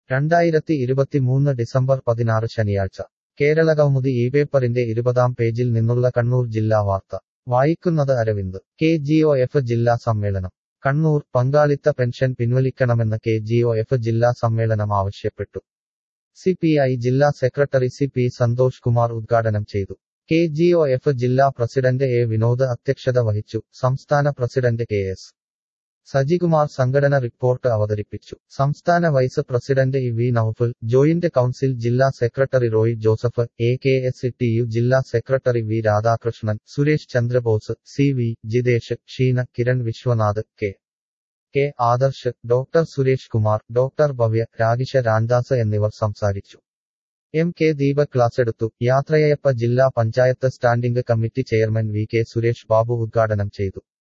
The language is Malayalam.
രണ്ടായിരത്തി ഇരുപത്തിമൂന്ന് ഡിസംബർ പതിനാറ് ശനിയാഴ്ച കേരളകൗമുദി ഈ പേപ്പറിന്റെ ഇരുപതാം പേജിൽ നിന്നുള്ള കണ്ണൂർ ജില്ലാ വാർത്ത വായിക്കുന്നത് Aravind K G O F ജില്ലാ സമ്മേളനം കണ്ണൂർ പങ്കാളിത്ത പെൻഷൻ പിൻവലിക്കണമെന്ന് കെ ജി ഒ എഫ് ജില്ലാ സമ്മേളനം ആവശ്യപ്പെട്ടു സി പി ഐ ജില്ലാ സെക്രട്ടറി സി പി സന്തോഷ് കുമാർ ഉദ്ഘാടനം ചെയ്തു കെ ജി ഒ എഫ് ജില്ലാ പ്രസിഡന്റ് എ വിനോദ് അധ്യക്ഷത വഹിച്ചു സംസ്ഥാന പ്രസിഡന്റ് കെ എസ് സജികുമാർ സംഘടന റിപ്പോർട്ട് അവതരിപ്പിച്ചു സംസ്ഥാന vice president E V Noufal joint council ജില്ലാ secretary Roy Joseph A K S T U ജില്ലാ secretary V Radhakrishnan Suresh Chandrabose C V Jithesh Sheena Kiran Vishwanath K K Adarsh doctor Suresh Kumar doctor Bhavya Ragisha Ramdas എന്നിവർ സംസാരിച്ചു എം കെ ദീപക് ക്ലാസെടുത്തു യാത്രയയപ്പ ജില്ലാ panchayat standing committee chairman V K Suresh Babu ഉദ്ഘാടനം ചെയ്തു